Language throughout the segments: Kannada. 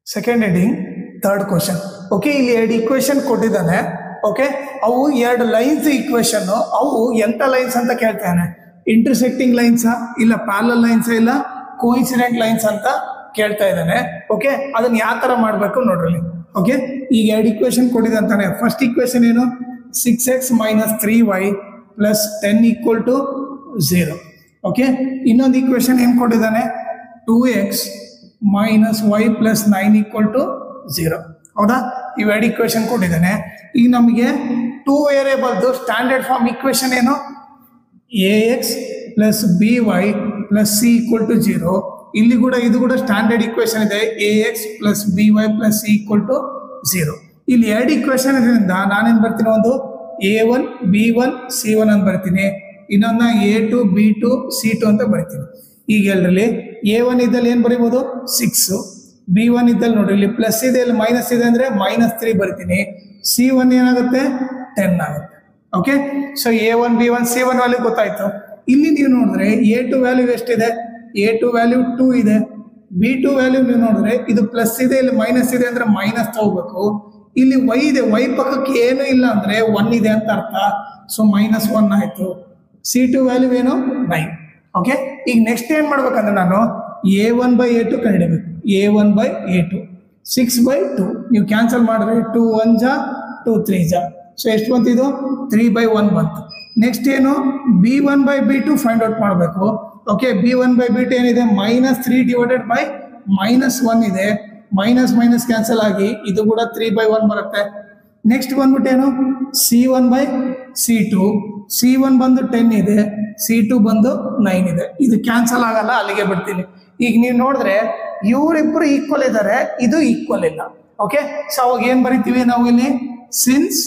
second heading third question okay ಇಲ್ಲಿ ಎರಡು ಇಕ್ವೇಶನ್ ಕೊಟ್ಟಿದ್ದಾನೆ ಓಕೆ ಅವು ಎರಡು ಲೈನ್ಸ್ ಇಕ್ವೇಶನ್ ಅವು ಎಂತ ಲೈನ್ಸ್ ಅಂತ ಕೇಳ್ತಾನೆ ಇಂಟರ್ಸೆಕ್ಟಿಂಗ್ ಲೈನ್ಸಾ ಇಲ್ಲ ಪ್ಯಾರಲ್ ಲೈನ್ಸಾ ಇಲ್ಲ ಕೋಇನ್ಸಿಡೆಂಟ್ ಲೈನ್ಸ್ ಅಂತ ಕೇಳ್ತಾ ಇದ್ದಾನೆ ಓಕೆ ಅದನ್ನ ಯಾವ ತರ ಮಾಡಬೇಕು ನೋಡ್ರಿ ಓಕೆ ಈಗ ಎರಡು ಇಕ್ವೇಶನ್ ಕೊಟ್ಟಿದಂತಾನೆ ಫಸ್ಟ್ ಇಕ್ವೇಶನ್ ಏನು six X minus three Y plus ten equal to zero okay ಇನ್ನೊಂದು ಇಕ್ವೇಶನ್ ಏನು ಕೊಟ್ಟಿದ್ದಾನೆ two X minus Y plus nine equal to zero ಹೌದಾ ಇವೆರಡು ಇಕ್ವೇಶನ್ ಕೊಟ್ಟಿದ್ದಾನೆ ಈಗ ನಮಗೆ ಟೂ ವೇರಿಯೇಬಲ್ದು ಸ್ಟ್ಯಾಂಡರ್ಡ್ ಫಾರ್ಮ್ ಇಕ್ವೇಶನ್ ಏನು A X plus B Y plus C equal to zero ಇಲ್ಲಿ ಕೂಡ ಇದು ಕೂಡ ಸ್ಟ್ಯಾಂಡರ್ಡ್ ಇಕ್ವೇಶನ್ ಇದೆ A X plus B Y plus C equal to zero ಇಲ್ಲಿ ಎರಡು ಇಕ್ವೇಶನ್ ಇದರಿಂದ ನಾನೇನು ಬರ್ತೀನಿ ಒಂದು A one B one C one ಅಂತ ಬರ್ತೀನಿ ಇನ್ನೊಂದ A two B two C two ಅಂತ ಬರ್ತೀನಿ ಈಗ ಎಲ್ಲರಲ್ಲಿ ಎ ಒನ್ ಇದ್ದಲ್ಲಿ ಏನು ಬರೀಬೋದು ಸಿಕ್ಸು ಬಿ ಒನ್ ಇದ್ದಲ್ಲಿ ನೋಡ್ರಿ ಇಲ್ಲಿ ಪ್ಲಸ್ ಇದೆ ಇಲ್ಲಿ ಮೈನಸ್ ಇದೆ ಅಂದ್ರೆ ಮೈನಸ್ ತ್ರೀ ಬರ್ತೀನಿ ಸಿ ಒನ್ ಏನಾಗುತ್ತೆ ಟೆನ್ ಆಗುತ್ತೆ okay so A one B one C one value ಗೊತ್ತಾಯ್ತು ಇಲ್ಲಿ ನೀವು ನೋಡಿದ್ರೆ ಎ ಟು ವ್ಯಾಲ್ಯೂ ಎಷ್ಟಿದೆ ಎ ಟು ವ್ಯಾಲ್ಯೂ ಟೂ ಇದೆ ಬಿ ಟು ವ್ಯಾಲ್ಯೂ ನೀವು ನೋಡಿದ್ರೆ ಇದು ಪ್ಲಸ್ ಇದೆ ಇಲ್ಲಿ ಮೈನಸ್ ಇದೆ ಅಂದ್ರೆ ಮೈನಸ್ ತಗೋಬೇಕು ಇಲ್ಲಿ ವೈ ಇದೆ ವೈ ಪಕ್ಕಕ್ಕೆ ಏನು ಇಲ್ಲ ಅಂದ್ರೆ ಒನ್ ಇದೆ ಅಂತ ಅರ್ಥ ಸೊ ಮೈನಸ್ ಒನ್ ಆಯ್ತು ಸಿ ಟು ವ್ಯಾಲ್ಯೂ ಏನು ನೈನ್ ಓಕೆ ಈಗ ನೆಕ್ಸ್ಟ್ ಏನ್ ಮಾಡ್ಬೇಕಂದ್ರೆ ನಾನು A one by A two ಕಂಡುಹಿಡಬೇಕು A one by A two six by two ನೀವು ಕ್ಯಾನ್ಸಲ್ ಮಾಡಿದ್ರೆ ಟೂ ಒನ್ ಜಾ ಟೂ ತ್ರೀ ಜಾ ಸೊ ಎಷ್ಟು ಬಂತು ಇದು ತ್ರೀ ಬೈ ಒನ್ ಬಂತು ನೆಕ್ಸ್ಟ್ ಏನು B one by B two find out ಮಾಡಬೇಕು okay B one by B two ಏನಿದೆ minus three divided by minus one ಇದೆ ಮೈನಸ್ ಮೈನಸ್ ಕ್ಯಾನ್ಸಲ್ ಆಗಿ ಇದು ಕೂಡ ತ್ರೀ ಬೈ ಒನ್ ಬರುತ್ತೆ ನೆಕ್ಸ್ಟ್ ಬಂದ್ಬಿಟ್ಟು ಏನು C one by C two C one ಬಂದು ಟೆನ್ ಇದೆ ಸಿ ಟು ಬಂದು ನೈನ್ ಇದೆ ಇದು ಕ್ಯಾನ್ಸಲ್ ಆಗಲ್ಲ ಅಲ್ಲಿಗೆ ಬಿಡ್ತೀನಿ ಈಗ ನೀವು ನೋಡಿದ್ರೆ ಇವರಿಬ್ಬರು ಈಕ್ವಲ್ ಇದ್ದಾರೆ ಇದು ಈಕ್ವಲ್ ಇಲ್ಲ ಓಕೆ ಸೊ ಅವಾಗ ಏನ್ ಬರಿತೀವಿ ನಾವು ಇಲ್ಲಿ since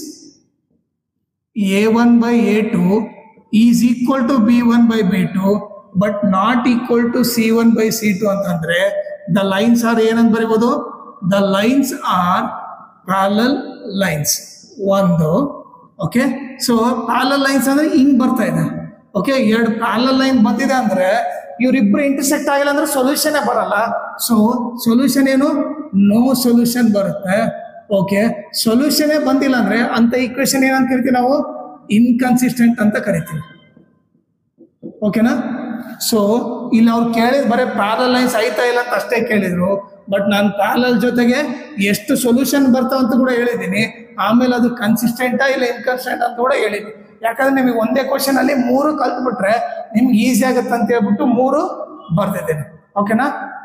A one by A two is equal to B one by B two but not equal to C one by C two ಅಂತಂದ್ರೆ ದ ಲೈನ್ಸ್ ಆರ್ ಏನಂತ ಬರಿಬೋದು the lines are parallel lines ಒಂದು ಓಕೆ ಸೊ ಪ್ಯಾರಲಲ್ ಲೈನ್ಸ್ ಅಂದ್ರೆ ಹಿಂಗ್ ಬರ್ತಾ ಇದೆ ಓಕೆ ಎರಡು ಪ್ಯಾರಲಲ್ ಲೈನ್ ಬಂದಿದೆ ಅಂದ್ರೆ ಇವರಿಬ್ರು ಇಂಟರ್ಸೆಕ್ಟ್ ಆಗಿಲ್ಲ ಅಂದ್ರೆ ಸೊಲ್ಯೂಷನ್ ಬರಲ್ಲ ಸೊ ಸೊಲ್ಯೂಷನ್ ಏನು ನೋ ಸೊಲ್ಯೂಷನ್ ಬರುತ್ತೆ ಓಕೆ ಸೊಲ್ಯೂಷನ್ ಬಂದಿಲ್ಲ ಅಂದ್ರೆ ಅಂತ ಈಕ್ವೇಶನ್ ಏನಂತ ಕರಿತೀವಿ ನಾವು ಇನ್ಕನ್ಸಿಸ್ಟೆಂಟ್ ಅಂತ ಕರಿತೀವಿ ಓಕೆನಾ ಸೊ ಇಲ್ಲಿ ಅವ್ರು ಕೇಳಿದ್ ಬರೀ ಪ್ಯಾರಲ್ ಲೈನ್ಸ್ ಆಯ್ತಾ ಇಲ್ಲ ಅಂತ ಅಷ್ಟೇ ಕೇಳಿದ್ರು ಬಟ್ ನಾನು ಪ್ಯಾರಲ್ ಜೊತೆಗೆ ಎಷ್ಟು ಸೊಲ್ಯೂಷನ್ ಬರ್ತಾವ ಅಂತ ಕೂಡ ಹೇಳಿದ್ದೀನಿ ಆಮೇಲೆ ಅದು ಕನ್ಸಿಸ್ಟೆಂಟಾ ಇಲ್ಲ ಇನ್ಕನ್ಸಿಸ್ಟೆಂಟ್ ಅಂತ ಕೂಡ ಹೇಳಿದ್ದೀನಿ ಯಾಕಂದ್ರೆ ನಿಮಗೆ ಒಂದೇ ಕ್ವಶನ್ ಅಲ್ಲಿ ಮೂರು ಕಲ್ತ್ಬಿಟ್ರೆ ನಿಮ್ಗೆ ಈಸಿ ಆಗುತ್ತೆ ಅಂತ ಹೇಳ್ಬಿಟ್ಟು ಮೂರು ಬರ್ದಿದ್ದೇನೆ ಓಕೆನಾ